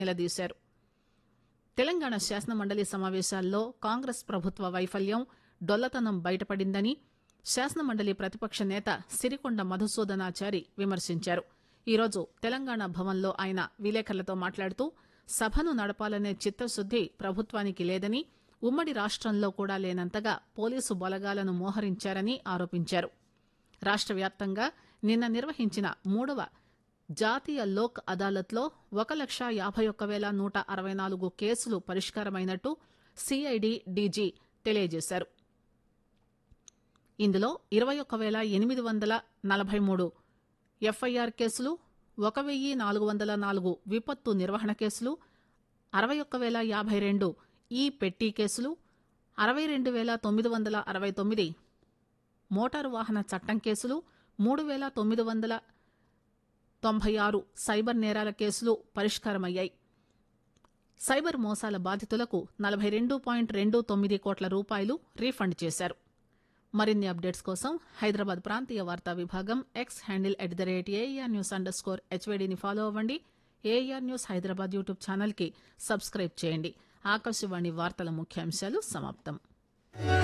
నిలదీశారు తెలంగాణ శాసనమండలి సమావేశాల్లో కాంగ్రెస్ ప్రభుత్వ వైఫల్యం డొల్లతనం బయటపడిందని శాసనమండలి ప్రతిపక్ష నేత సిరికొండ మధుసూదనాచారి విమర్శించారు ఈరోజు తెలంగాణ భవన్లో ఆయన విలేకరులతో మాట్లాడుతూ సభను నడపాలనే చిత్తశుద్ది ప్రభుత్వానికి లేదని ఉమ్మడి రాష్టంలో కూడా లేనంతగా పోలీసు బలగాలను మోహరించారని ఆరోపించారు రాష్ట వ్యాప్తంగా నిన్న నిర్వహించిన మూడవ జాతీయ లోక్ అదాలత్లో ఒక లక్ష యాభై ఒక్క వేల నూట అరవై నాలుగు కేసులు పరిష్కారమైనట్టు సిఐడి డీజీ తెలియజేశారు ఇందులో ఇరవై ఒక్క వేల ఎనిమిది వందల నలభై మూడు ఎఫ్ఐఆర్ కేసులు ఒక వెయ్యి నాలుగు వందల నాలుగు విపత్తు నిర్వహణ కేసులు అరవై ఒక్క వేల యాభై రెండు ఈ పెట్టి కేసులు అరవై రెండు వేల తొమ్మిది వందల అరవై తొమ్మిది మోటారు వాహన చట్టం కేసులు మూడు వేల తొమ్మిది వందల తొంభై ఆరు సైబర్ నేరాల కేసులు పరిష్కారమయ్యాయి సైబర్ మోసాల బాధితులకు నలభై రెండు పాయింట్ రెండు తొమ్మిది కోట్ల రూపాయలు రీఫండ్ చేశారు మరిన్ని అప్డేట్స్ కోసం హైదరాబాద్ ప్రాంతీయ వార్తా విభాగం X handle at the rate A R news underscore హెచ్వేడిని ఫాలో అవ్వండి ఏఆర్ న్యూస్ హైదరాబాద్ యూట్యూబ్ ఛానల్కి సబ్స్క్రైబ్ చేయండి ఆకాశవాణి వార్తల ముఖ్యాంశాలు సమాప్తం